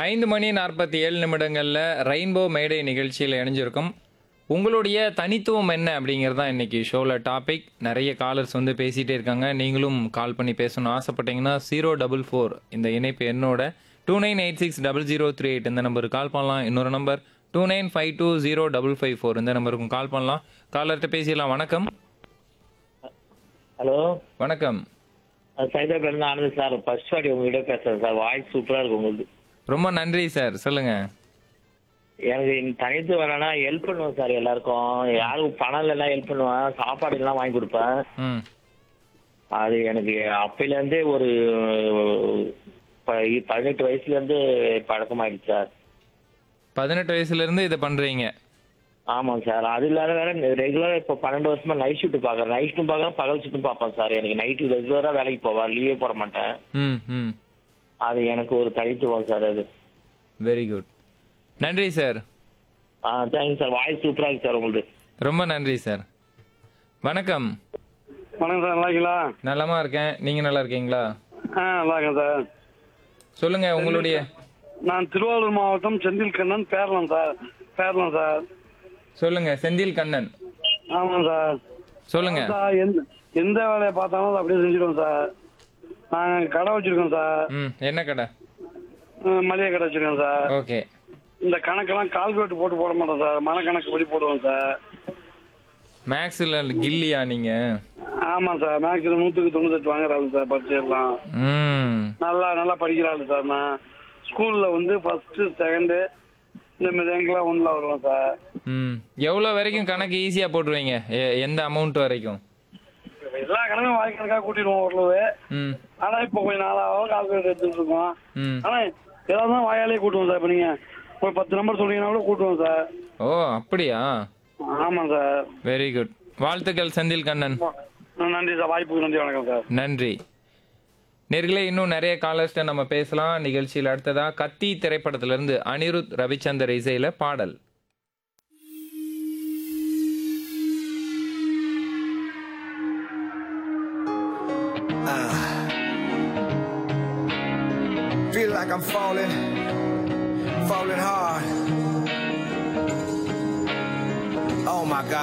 ஐந்து மணி நாற்பத்தி ஏழு நிமிடங்களில் ரெயின்போ மேடை நிகழ்ச்சியில் இணைஞ்சிருக்கும் உங்களுடைய தனித்துவம் என்ன அப்படிங்கிறது தான் இன்னைக்கு ஷோவில் டாபிக் நிறைய காலர்ஸ் வந்து பேசிகிட்டே இருக்காங்க நீங்களும் கால் பண்ணி பேசணும்னு ஆசைப்பட்டீங்கன்னா ஜீரோ டபுள் ஃபோர் இந்த இணைப்பு என்னோட two nine eight six double zero three eight இந்த நம்பருக்கு கால் பண்ணலாம் இன்னொரு number two nine five two zero double five four இந்த நம்பருக்கும் கால் பண்ணலாம் காலர்கிட்ட பேசிடலாம் வணக்கம் ஹலோ வணக்கம் சைதாபேருந்து ஆனந்த் சார் ஃபர்ஸ்ட் வாட்டி உங்ககிட்ட பேசுறேன் சார் வாய்ஸ் சூப்பரா இருக்கு உங்களுக்கு ரொம்ப நன்றி சார் சொல்லுங்கள் எனக்கு இந்த தனித்து வரேன்னா ஹெல்ப் பண்ணுவேன் சார் எல்லாருக்கும் யாரும் பணம் இல்லைன்னா ஹெல்ப் பண்ணுவேன் சாப்பாடு எல்லாம் வாங்கி கொடுப்பேன் ம் அது எனக்கு அப்பையில இருந்தே ஒரு ப- பதினெட்டு வயசுல இருந்து பழக்கமாயிடுச்சு சார் பதினெட்டு வயசுலேருந்து இதை பண்ணுறீங்க ஆமாங்க சார் அது இல்லாத வேற ரெகுலரா இப்போ பன்னெண்டு வருஷமா நைட் ஷிஃப்ட் பாக்குறேன் நைட் ஷிஃப்ட் பார்க்கறேன் பகல் ஷிஃப்ட் பார்ப்பேன் சார் எனக்கு நைட்டு ரெகுலரா வேலைக்கு போவேன் லீவே போட மாட்டேன் ம் ம் அது எனக்கு ஒரு தனித்துவம் சார் அது வெரி குட் நன்றி சார் ஆ தேங்க்ஸ் சார் வாய்ஸ் சூப்பரா இருக்கு சார் உங்களுக்கு ரொம்ப நன்றி சார் வணக்கம் வணக்கம் சார் நல்லா இருக்கீங்களா நலமா இருக்கேன் நீங்க நல்லா இருக்கீங்களா ஆ நல்லா இருக்கேன் சார் சொல்லுங்க உங்களுடைய நான் திருவாரூர் மாவட்டம் செந்தில் கண்ணன் பேரலாம் சார் பேரலாம் சார் சொல்லுங்க செந்தில் கண்ணன் ஆமாம் சார் சொல்லுங்க சார் எந்த எந்த வேலையை பார்த்தாலும் அதை அப்படியே செஞ்சிடுவோம் சார் நாங்கள் கடை வச்சிருக்கோம் சார் ம் என்ன கடை ம், மளிகை கடை வச்சிருக்கோம் சார் ஓகே இந்த கணக்கெல்லாம் கால்குலேட் போட்டு போட மாட்டோம் சார் மனக்கணக்கு படி போடுவோம் சார் மேக்ஸ்ல கில்லியா நீங்க ஆமாம் சார் மேக்ஸில் நூற்றுக்கு தொண்ணூத்தெட்டு வாங்குறாரு சார் பரிச்சையெல்லாம் ம் நல்லா நல்லா படிக்கிறாரு சார் நான் ஸ்கூலில் வந்து ஃபஸ்ட்டு செகண்டு இந்த மாதிரி ரேங்க்லாம் ஒன்றில் வருவேன் சார் ம் எவ்வளோ வரைக்கும் கணக்கு ஈஸியா போட்டுருவீங்க எ- எந்த அமௌண்ட் வரைக்கும் எல்லா கணக்கும் வாய் கணக்காக கூட்டிடுவோம் ஓரளவு ம் ஆனா இப்போ கொஞ்சம் நாளாக கால்குலேட்டர் எடுத்துட்டு இருக்கோம் ம் ஆனா ஏதாவது தான் வாயாலே கூட்டுவோம் சார் இப்போ நீங்க ஒரு பத்து நம்பர் சொன்னீங்கன்னா கூட கூட்டுவோம் சார் ஓ அப்படியா ஆமாம் சார் வெரி குட் வாழ்த்துக்கள் செந்தில் கண்ணன் நன்றி சார் வாய்ப்புக்கு நன்றி வணக்கம் சார் நன்றி நேர்களே இன்னும் நிறைய காலர்ஸ்ட நம்ம பேசலாம் நிகழ்ச்சியில் அடுத்ததா கத்தி திரைப்படத்திலிருந்து அனிருத் ரவிச்சந்தர் இசையில பாடல் Feel like I'm falling, falling hard. Oh my God.